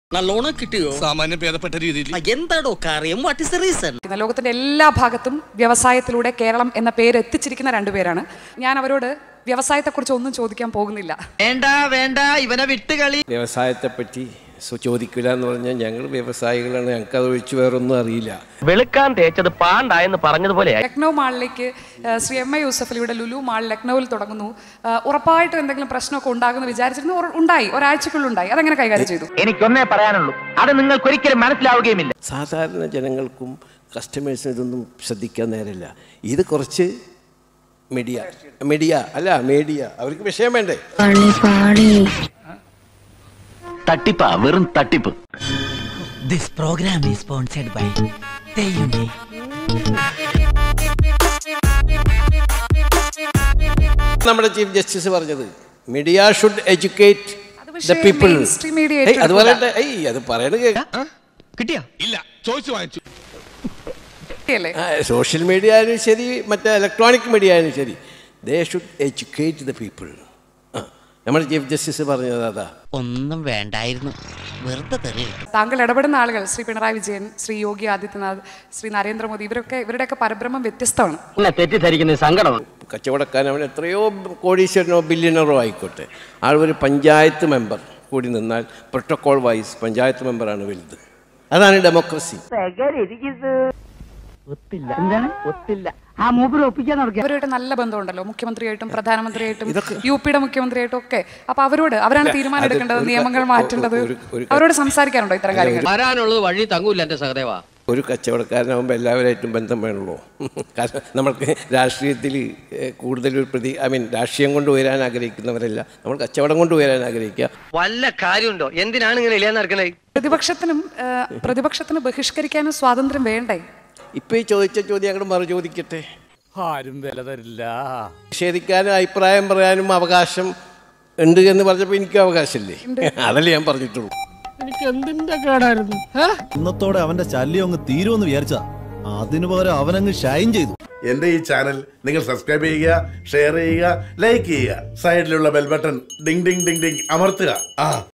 നല്ലോണം കിട്ടിയോ സാമാന്യം ഭേദപ്പെട്ട രീതിയിൽ ആ, എന്താടോ കാര്യം വാട്ട് ഇസ് ദ റീസൺ ലോകത്തിന്റെ എല്ലാ ഭാഗത്തും വ്യവസായത്തിലൂടെ കേരളം എന്ന പേര് എത്തിച്ചിരിക്കുന്ന രണ്ടുപേരാണ് ഞാൻ അവരോട് വ്യവസായത്തെക്കുറിച്ച് ഒന്നും ചോദിക്കാൻ പോകുന്നില്ല വേണ്ട വേണ്ട ഇവനെ വിട്ടുകളി വ്യവസായത്തെപ്പറ്റി സു- ചോദിക്കില്ല എന്ന് പറഞ്ഞാൽ ഞങ്ങൾ വ്യവസായികളാണ് ഞങ്ങൾക്ക് അത് ഒഴിച്ച് വേറൊന്നും അറിയില്ല വെളുക്കാൻ തേച്ചത് പാണ്ടായെന്ന് പറഞ്ഞതുപോലെ ലക്നൗ മാളിലേക്ക് ആ, ശ്രീ എം എ യൂസഫലിയുടെ ലുലു മാൾ ലക്നൌവിൽ തുടങ്ങുന്നു ആ, ഉറപ്പായിട്ടും എന്തെങ്കിലും പ്രശ്നമൊക്കെ ഉണ്ടാകുമെന്ന് വിചാരിച്ചിരുന്നു ഉറ- ഉണ്ടായി ഒരാഴ്ചക്കുള്ളിൽ ഉണ്ടായി അതെങ്ങനെ കൈകാര്യം ചെയ്തു എനിക്കൊന്നേ പറയാനുള്ളൂ അത് നിങ്ങൾക്ക് ഒരിക്കലും മനസ്സിലാവുകയുമില്ല സാധാരണ ജനങ്ങൾക്കും കസ്റ്റമേഴ്സിനും ഇതൊന്നും ശ്രദ്ധിക്കാൻ നേരമില്ല ഇത് കുറച്ച് മീഡിയ മീഡിയ അല്ല മീഡിയ അവർക്ക് വിഷയം വേണ്ടേ തട്ടിപ്പാ വെറും തട്ടിപ്പ് this program is sponsored by തെയ്യുമേ നമ്മുടെ ചീഫ് ജസ്റ്റിസ് പറഞ്ഞത് മീഡിയ ഷുഡ് എഡ്യൂക്കേറ്റ് അത് ദ പക്ഷേ പീപ്പിൾ mainstream media അത് ഏറ്റെടുക്കൂല. പറയട്ടെ ഏയ് അത് പറയണ കേൾക്കാം കിട്ടിയാ ഇല്ല ചോദിച്ചു വാങ്ങിച്ചു അല്ലേ സോഷ്യൽ മീഡിയ ആയാലും ശരി മറ്റേ ഇലക്ട്രോണിക് മീഡിയ ആയാലും ശരി they should educate the people നമ്മുടെ ചീഫ് ജസ്റ്റിസ് പറഞ്ഞത് അതാ ഒന്നും വേണ്ടായിരുന്നു വെറുതെ തെറി താങ്കൾ ഇടപെടുന്ന ആളുകൾ ശ്രീ പിണറായി വിജയൻ ശ്രീ യോഗി ആദിത്യനാഥ് ശ്രീ നരേന്ദ്രമോദി ഇവരൊക്കെ ഇവരുടെയൊക്കെ പരബ്രഹ്മം വ്യത്യസ്തമാണ് എന്നെ തെറ്റിദ്ധരിക്കുന്ന സങ്കടമാണ് കച്ചവടക്കാരൻ അവൻ എത്രയോ കോടീശ്വരനോ ബില്യണറോ ആയിക്കോട്ടെ ആൾ ഒരു പഞ്ചായത്ത് മെമ്പർ കൂടി നിന്നാൽ പ്രോട്ടോകോൾ വൈസ് പഞ്ചായത്ത് മെമ്പറാണ് വലുത് അതാണ് ഡെമോക്രസി ഒത്തില്ല എന്താണ് ഒത്തില്ല ആ മൂപ്പര് ഒപ്പിക്കാൻ നടക്കുക അവരുമായിട്ട് നല്ല ബന്ധമുണ്ടല്ലോ മുഖ്യമന്ത്രിയായിട്ടും പ്രധാനമന്ത്രിയായിട്ടും ഇതൊക്കെ- യു പിയുടെ മുഖ്യമന്ത്രിയായിട്ടും ഒക്കെ അപ്പൊ അവരോട് അവരാണ് തീരുമാനം അത് എടുക്കേണ്ടത് ഒരു ക- നിയമങ്ങൾ മാറ്റേണ്ടത് ഒരു- ഒരു ക- അവരോട് സംസാരിക്കാറുണ്ടോ ഇത്തരം കാര്യങ്ങൾ വരാനുള്ളത് വഴി തങ്ങൂല്ല എന്റെ സഹദേവ ഒരു കച്ചവടക്കാരനാകുമ്പോൾ എല്ലാവരായിട്ടും ബന്ധം വേണമല്ലോ കാരണം നമ്മൾക്ക് രാഷ്ട്രീയത്തിൽ ഏഹ്, കൂടുതൽ ഒരു പ്രതി ഐ മീൻ രാഷ്ട്രീയം കൊണ്ട് ഉയരാൻ ആഗ്രഹിക്കുന്നവരല്ല നമ്മൾ കച്ചവടം കൊണ്ട് ഉയരാൻ ആഗ്രഹിക്കുക വല്ല കാര്യമുണ്ടോ എന്തിനാണ് ഇങ്ങനെ ഇല്ലാന്ന് നടക്കണേ പ്രതിപക്ഷത്തിനും ആ, പ്രതിപക്ഷത്തിന് ബഹിഷ്കരിക്കാനും സ്വാതന്ത്ര്യം വേണ്ടേ ഇപ്പം ഈ ചോദിച്ച ചോദ്യം അങ്ങോട്ട് മറു ചോദിക്കട്ടെ ആരും വില തരില്ല നിഷേധിക്കാനും അഭിപ്രായം പറയാനും അവകാശം ഉണ്ട് എന്ന് പറഞ്ഞപ്പോൾ എനിക്ക് അവകാശമില്ലേ അതല്ലേ ഞാൻ പറഞ്ഞിട്ടുള്ളൂ ഇന്നത്തോടെ അവന്റെ ശല്യം അങ്ങ് തീരുമെന്ന് വിചാരിച്ചാ അതിനു പകരം അവനങ്ങ് ഷൈൻ ചെയ്തു എന്റെ ഈ ചാനൽ നിങ്ങൾ സബ്സ്ക്രൈബ് ചെയ്യുക ഷെയർ ചെയ്യുക ലൈക്ക് ചെയ്യുക സൈഡിലുള്ള bell button ding ding ding ding അമർത്തുക ആ